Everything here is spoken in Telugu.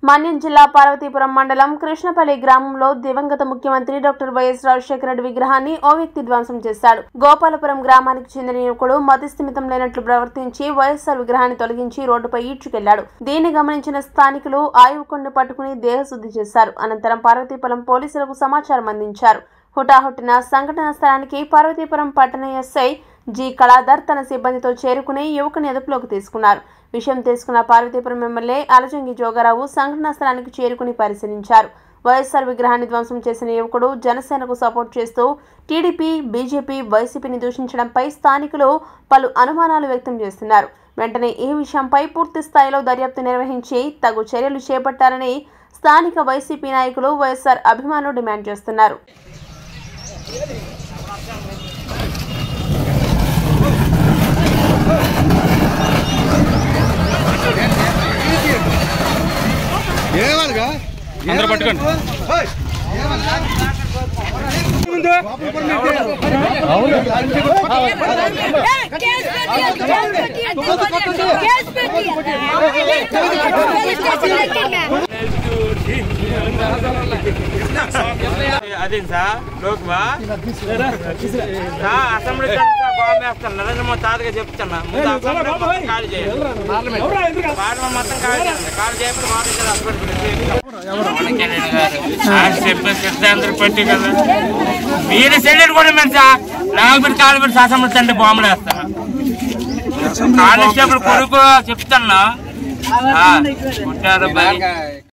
మన్యం జిల్లా పార్వతీపురం మండలం కృష్ణపల్లి గ్రామంలో దివంగత ముఖ్యమంత్రి డాక్టర్ వైఎస్ రాజశేఖర రెడ్డి విగ్రహాన్ని ఓ వ్యక్తి ధ్వంసం చేశాడు గోపాలపురం గ్రామానికి చెందిన యువకుడు మతిస్థిమితం లేనట్లు ప్రవర్తించి వైఎస్ఆర్ విగ్రహాన్ని తొలగించి రోడ్డుపై ఈడ్చుకెళ్లాడు దీన్ని గమనించిన స్థానికులు ఆ యువకుడిని పట్టుకుని దేహశుద్ధి చేశారు అనంతరం పార్వతీపురం పోలీసులకు సమాచారం అందించారు హుటాహుటిన సంఘటన స్థలానికి పార్వతీపురం పట్టణ ఎస్ఐ జి కళాధర్ తన సిబ్బందితో చేరుకుని యువకుని అదుపులోకి తీసుకున్నారు విషయం తెలుసుకున్న పార్వతీపురం ఎమ్మెల్యే అలజంగి జోగారావు సంఘటనా స్థలానికి చేరుకుని పరిశీలించారు వైఎస్ఆర్ విగ్రహాన్ని ధ్వంసం చేసిన యువకుడు జనసేనకు సపోర్ట్ చేస్తూ టీడీపీ బీజేపీ వైసీపీని దూషించడంపై స్థానికులు పలు అనుమానాలు వ్యక్తం చేస్తున్నారు వెంటనే ఈ విషయంపై పూర్తి స్థాయిలో దర్యాప్తు నిర్వహించి తగు చర్యలు చేపట్టాలని స్థానిక వైసీపీ నాయకులు వైఎస్ఆర్ అభిమానులు డిమాండ్ చేస్తున్నారు ఏమనగా అందరూ పట్టుకోండి అదేం సార్ లోక్వా అసెంబ్లీ బాంబు వేస్తాను నరేంద్ర మోదీ తాతగా చెప్తున్నా ముందు అసెంబ్లీ మొత్తం ఖాళీ చేయాలి పార్లమెంట్ మొత్తం ఖాళీ చేయండి ఖాళీ చేయకపోతే వాటర్ హాస్పిటల్ చెప్పిన సిద్ధాంతం పెట్టి కదా మీరు సెంటర్ కూడా మరి సార్ లేకపోతే కాలు పెట్టి అసెంబ్లీ తండ్రి బాంబులు వేస్తాను కానిస్టేబుల్ కొడుకు చెప్తున్నా కొట్టారు బయట